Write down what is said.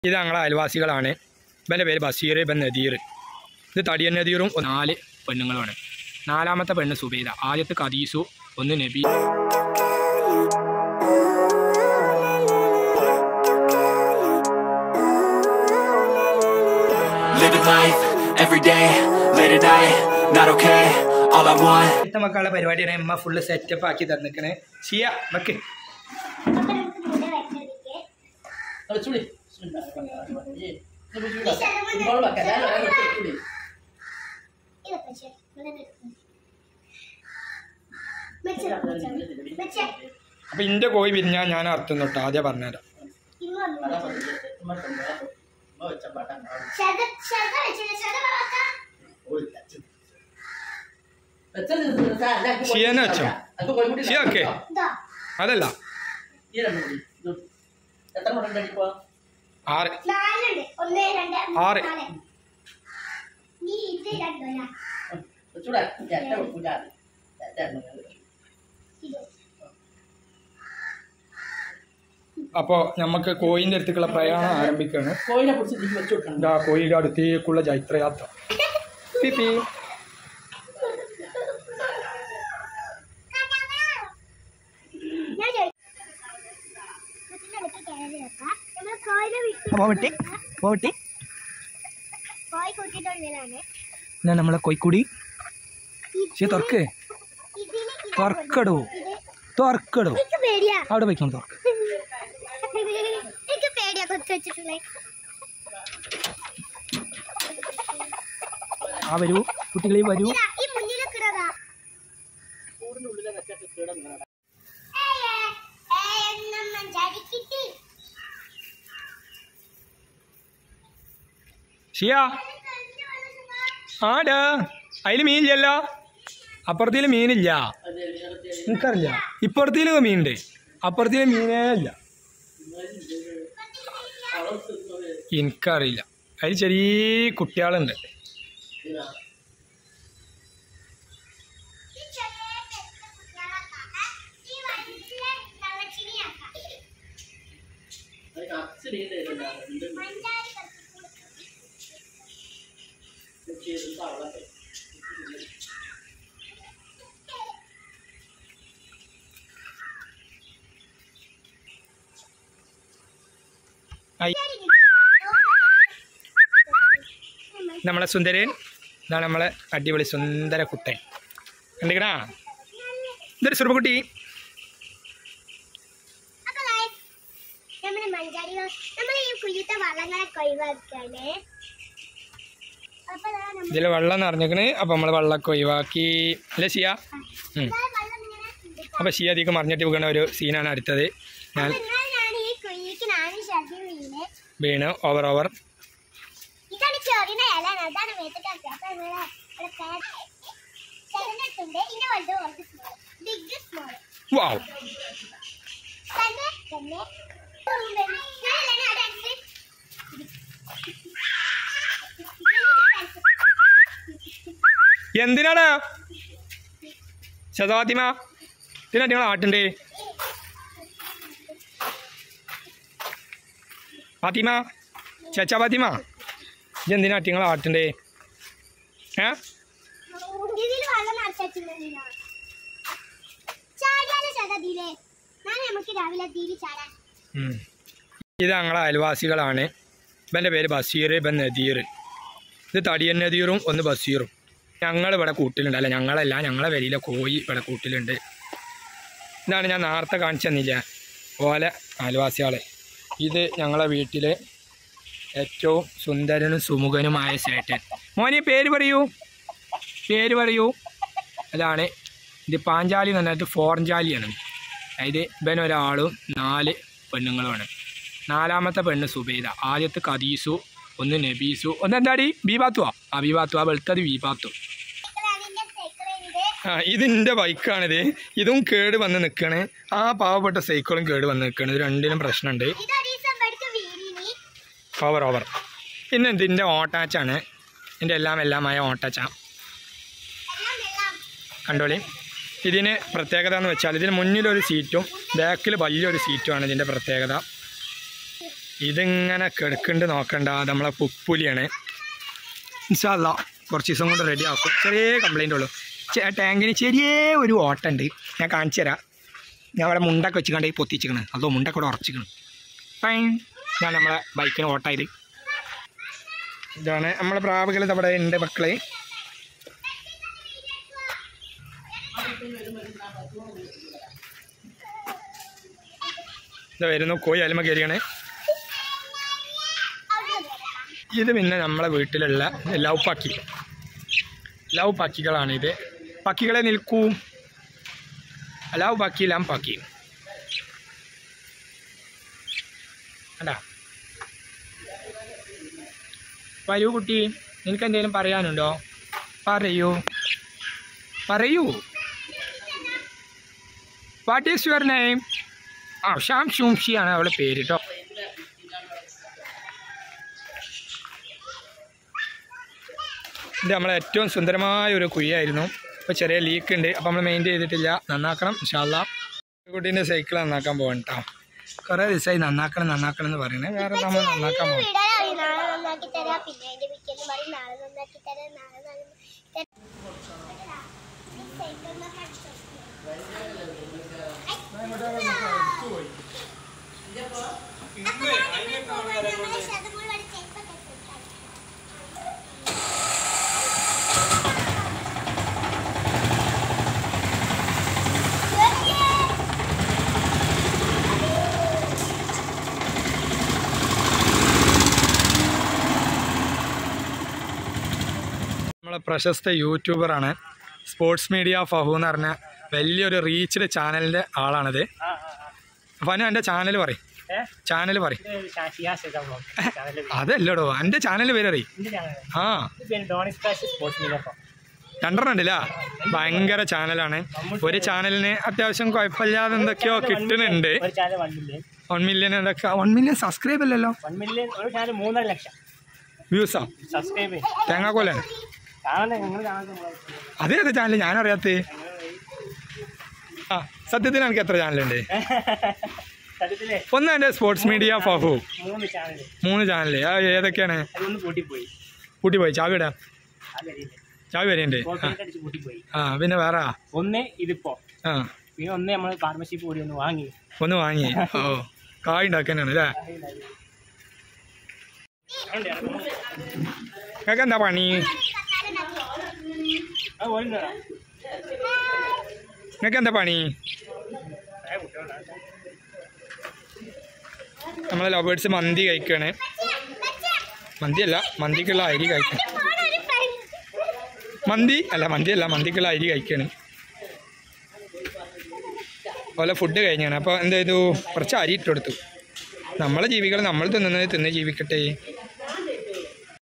ഇത് ഞങ്ങളെ അയൽവാസികളാണ് ഇവൻ്റെ പേര് ബഷീർ ഇവൻ നദീർ ഇത് തടിയൻ നദീറും നാല് പെണ്ണുങ്ങളുമാണ് നാലാമത്തെ പെണ്ണ് സുബൈദ ആദ്യത്തെ ഖദീസു ഒന്ന് നബി Living life every day, late at night, not okay. All I want ഇത്ത മക്കളുടെ പരിപാടിയാണ് അമ്മ ഫുള്ള് സെറ്റപ്പ് ആക്കി തന്നിക്കണേ ചെയ്യാ വെക്ക് അപ്പൊ ഇന്റെ കോഴി വിരിഞ്ഞാൽ ഞാൻ അർത്ഥം തൊട്ട് ആദ്യം പറഞ്ഞുതരാം ചെയ്യാന്ന് വെച്ചോ ചെയ്യാ ഓക്കെ അതല്ല ആറ് നാലുണ്ട് ഒന്ന് രണ്ട് ആറ്. നാല് നീ ഇത് രണ്ടല്ല ഇത് അപ്പോൾ നമുക്ക് കോയിൻ്റെ അടുത്തേക്കുള്ള പ്രയാണം ആരംഭിക്കുകയാണ് കോയിനെ കുറിച്ച് നീ വെച്ചു കൊടുക്കണം ഇതാ കോയിയുടെ അടുത്തേക്കുള്ള ജൈത്രയാത്ര പിപി ഞാൻ ചോദിക്കാം ഇതിന്റെ അടുത്ത് കയറി വെക്കാം നമ്മൾ കോയിനെ വിട്ട് പോവട്ടെ പോവട്ടെ കോയി കൂട്ടിയിട്ടുള്ളതാണ് എന്നാ നമ്മളെ കോയിക്കൂടി ശരി തുറക്ക് ഇതിന് ഇതാ തുറക്കടോ ഇത് തുറക്കടോ എനിക്ക് പേടിയാ അവിടെ പോയിക്കണം തുറക്ക് എനിക്ക് പേടിയാ കൊച്ചു വെച്ചിട്ടുള്ളത് ആ വരൂ കുട്ടികളെ വരൂ ഇതാ ഈ മുന്നിൽ കിടതാ കിട്ടി ഷിയ ആടാ അതിൽ മീനില്ലല്ല അപ്പുറത്തേല് മീനില്ല എനിക്കറിയില്ല ഇപ്പുറത്തേല് മീനുണ്ട് അപ്പുറത്തേല് മീനേ ഇല്ല എനിക്കറിയില്ല അതിൽ ചെറിയ കുട്ടികളുണ്ട് ഐ, നമ്മളെ സുന്ദരൻ ഇതാണ് നമ്മളെ അടിപൊളി സുന്ദര കുട്ടൻ കണ്ടിക്കണാ ഇതൊരു സുറുകുട്ടി അപ്പൊ guys, നമ്മള് മഞ്ചാടികൾ നമ്മൾ ഈ കുഴിത്തെ വള്ളങ്ങളൊക്കെ ഒഴിവാക്കാണ് അപ്പൊ ദാ നമ്മള് ഇതിൽ വെള്ളം നിറഞ്ഞേക്കണ് അപ്പം നമ്മൾ വെള്ളമൊക്കെ ഒഴിവാക്കി അല്ലേ ഷിയ ഉം. ഇതാ വെള്ളം ഇങ്ങനെ ഉണ്ട്. അപ്പോൾ ഷിയ അധികം മറിഞ്ഞിട്ട് വീണ ഒരു സീനാണ് അടുത്തത് ഞാൻ അപ്പൊ ഇങ്ങനെയാണ് ഈ കുഴിക്ക് നാല് ശരി വീണ് വീണ് ഓവർ ഓവർ ഇതാണ് ചെറിയ ഇല അതാണ് മേത്തിട്ടാക്കി അപ്പൊ നമ്മളെ ചെറുതുണ്ട് ഇന്ന വലുത് വലുത് സ്മോൾ ബിഗ് സ്മോൾ വാവ് തന്നെ തന്നെ ഞാനല്ലേ ആ ഡാൻസ് എന്തിനാണ് ശതവാത്തിമ ഇതിനാ നിങ്ങൾ ആട്ടുണ്ടേ ഫാത്തിമ ചച്ച ഫാത്തിമ ഇതെന്തിനാ നിങ്ങൾ ആട്ടുണ്ടേ ഏ ഇതിൽ വെള്ളം നിറച്ചിട്ടുണ്ടെങ്കിലോ ചാടിയാലോ ചതതിയില്ലേ ഞാൻ നമുക്ക് രാവിലെ തീരി ചാടാൻ ഉം. ഇത് ഞങ്ങളെ അയൽവാസികളാണ് ഇവൻ്റെ പേര് ബഷീർ ഇവൻ നദീർ ഇത് തടിയൻ നദീറും ഒന്ന് ബഷീറും ഞങ്ങൾ ഇവിടെ കൂട്ടിലുണ്ട് അല്ല ഞങ്ങളല്ല ഞങ്ങളെ വരിയിലെ കോഴി ഇവിടെ കൂട്ടിലുണ്ട് ഇതാണ് ഞാൻ നേരത്തെ കാണിച്ചു തന്നില്ല ഓലെ അയൽവാസികളെ ഇത് ഞങ്ങളെ വീട്ടിലെ ഏറ്റവും സുന്ദരനും സുമുഖനുമായ ചേട്ടൻ മോനെ പേര് പറയൂ പേര് പറയൂ അതാണ് ഇത് പാഞ്ചാലി എന്ന് പറഞ്ഞാൽ ഫോറഞ്ചാലിയാണ് അതായത് ഇവൻ ഒരാളും നാല് പെണ്ണുങ്ങളുമാണ് നാലാമത്തെ പെണ്ണ് സുബൈദ ആദ്യത്തെ ഖദീസു ഒന്ന് നബീസു ഒന്ന് എന്താടി ബീബാത്തുവാ ആ ബീബാത്തു ആ വെളുത്തത് ബീബാത്തു ഇതിന്റെ സൈക്കിളിന്റെ ആ ഇതിൻ്റെ ബൈക്കാണിത് ഇതും കേട് വന്ന് നിൽക്കണ് ആ പാവപ്പെട്ട സൈക്കിളും കേട് വന്ന് നിൽക്കണ് ഇത് രണ്ടിനും പ്രശ്നമുണ്ട് ഇതൊരീസം പഠിച്ച വീടിനി ഓവർ ഓവർ പിന്നെ ഇതിൻ്റെ ഓട്ടാച്ചാണ് ഇതിൻ്റെ എല്ലാം എല്ലാമായ ഓട്ടാച്ച എല്ലാം വെള്ളം കണ്ടോളി ഇതിന് പ്രത്യേകത എന്ന് വെച്ചാൽ ഇതിന് മുന്നിലൊരു സീറ്റും ബാക്കിൽ വലിയൊരു സീറ്റുമാണ് ഇതിൻ്റെ പ്രത്യേകത ഇതിങ്ങനെ കിടക്കുന്നുണ്ട് നോക്കണ്ട അത് നമ്മളെ പുപ്പുലിയാണ് ഇൻഷാല്ല കുറച്ച് ദിവസം കൊണ്ട് റെഡി ആക്കും ചെറിയ കംപ്ലൈൻ്റ് ഉള്ളൂ ചെ- ടാങ്കിന് ചെറിയ ഒരു ഓട്ടുണ്ട് ഞാൻ കാണിച്ചു തരാം ഞാൻ അവിടെ മുണ്ടൊക്കെ വെച്ച് കണ്ട് പൊത്തിച്ചിക്കണ് അതോ മുണ്ടൊക്കെ ഇവിടെ ഉറച്ചിക്കണ് ഫൈൻ ഇതാണ് നമ്മളെ ബൈക്കിന് ഓട്ടായത് ഇതാണ് നമ്മളെ പ്രാവുകൾ അവിടെ ഉണ്ട് മക്കളെ ഇത് വരുന്നു കോഴി അലിമ കയറിയാണ് ഇത് പിന്നെ നമ്മളെ വീട്ടിലുള്ള ലവ് പക്കി ലവ് പക്കികളാണ് ഇത് പക്കികളെ നിൽക്കൂ ലവ് പക്കി ലം പക്കി കണ്ടാ വരൂ കുട്ടി നിനക്ക് എന്തെങ്കിലും പറയാനുണ്ടോ പറയൂ പറയൂ വാട്ട് ഈസ് യുവർ നെയിം ആ ഷാം ഷൂംഷിയാണ് അവളുടെ പേര് കേട്ടോ ഇത് നമ്മളെ ഏറ്റവും സുന്ദരമായ ഒരു കുയ്യായിരുന്നു ഇപ്പോൾ ചെറിയ ലീക്ക് ഉണ്ട് അപ്പോൾ നമ്മൾ മെയിൻറ്റെയിൻ ചെയ്തിട്ടില്ല നന്നാക്കണം ഇൻഷാല്ല കുട്ടീൻ്റെ സൈക്കിൾ നന്നാക്കാൻ പോകണം കേട്ടോ കുറേ ദിവസമായി നന്നാക്കണം നന്നാക്കണം എന്ന് പറയുന്നത് വേറെ നമ്മൾ നന്നാക്കാൻ പോകും വിടാനായി നാളെ നന്നാക്കി തരാം പിന്നെ അതിന്റെ പിറ്റേന്ന് പറയും നാളെ നന്നാക്കി തരാം നാളെ നന്നാക്കി തരാം. ഈ സൈക്കിളിനെ പഠിച്ചോ. പക്ഷെ അത് മുഴുവൻ ചെരുപ്പൊക്കെ ഇട്ടിട്ടാണ്. നമ്മളെ പ്രശസ്ത യൂട്യൂബറാണ് സ്പോർട്സ് മീഡിയ ഫഹു എന്ന് പറഞ്ഞ വലിയൊരു റീച്ച്ഡ് ചാനലിൻ്റെ ആളാണിത് ഫനു എൻ്റെ ചാനൽ പറയും ചാനൽ പറയും അതല്ലടോ എൻ്റെ ചാനൽ പേര് അറിയും ആ രണ്ടെണ്ണം ഉണ്ടല്ല ഭയങ്കര ചാനലാണ് ഒരു ചാനലിന് അത്യാവശ്യം കുഴപ്പമില്ലാതെ എന്തൊക്കെയോ കിട്ടുന്നുണ്ട് ഒരു channel one million one million എന്തൊക്കെ വൺ മില്യൺ സബ്സ്ക്രൈബ് അല്ലല്ലോ വൺ മില്യൺ ഒരു ചാനൽ മൂന്നര ലക്ഷം വ്യൂസാ സബ്സ്ക്രൈബ് തേങ്ങാക്കോലാണ് കാണുന്നത് നിങ്ങൾ കാണുന്നത് അതേ ഏത് ചാനൽ ഞാനറിയാത്തേ ആ സത്യത്തിൽ എനിക്ക് എത്ര ചാനലുണ്ട് സത്യത്തിലെ ഒന്ന് എൻ്റെ സ്പോർട്സ് മീഡിയ ഫഹു മൂന്ന് ചാനൽ മൂന്ന് ചാനൽ ആ ഏതൊക്കെയാണ് അതൊന്ന് പൂട്ടിപ്പോയി കൂട്ടി പോയി ചാവി ഇടാം അതറിയില്ല ചാവി വരെയുണ്ട് ആ കോപ്പറേറ്റ് അടിച്ച് പൂട്ടിപ്പോയി ആ പിന്നെ വേറെ ഒന്ന് ഇതിപ്പോ ആ പിന്നെ ഒന്ന് നമ്മൾ പാർട്ണർഷിപ്പ് കൂടി ഒന്ന് വാങ്ങി ഒന്ന് വാങ്ങി ഓ കായ് ഉണ്ടാക്കാനാണ് അല്ലേ നിങ്ങൾക്ക് എന്താ പണി അത് ഓടുന്നതാ നിങ്ങൾക്ക് എന്താ പണി നമ്മളെ ലവേഴ്സ് മന്തി കഴിക്കുകയാണ് മന്തിയല്ല മന്തിക്കുള്ള അരി കഴിക്കണം മന്തി അല്ല മന്തിയല്ല മന്തിക്കുള്ള അരി കഴിക്കുകയാണ് അതുപോലെ ഫുഡ് കഴിഞ്ഞാണ് അപ്പോൾ എന്ത് ചെയ്തു കുറച്ച് അരി ഇട്ട് കൊടുത്തു നമ്മളെ ജീവികൾ നമ്മൾ തിന്നുന്നത് തിന്ന് ജീവിക്കട്ടെ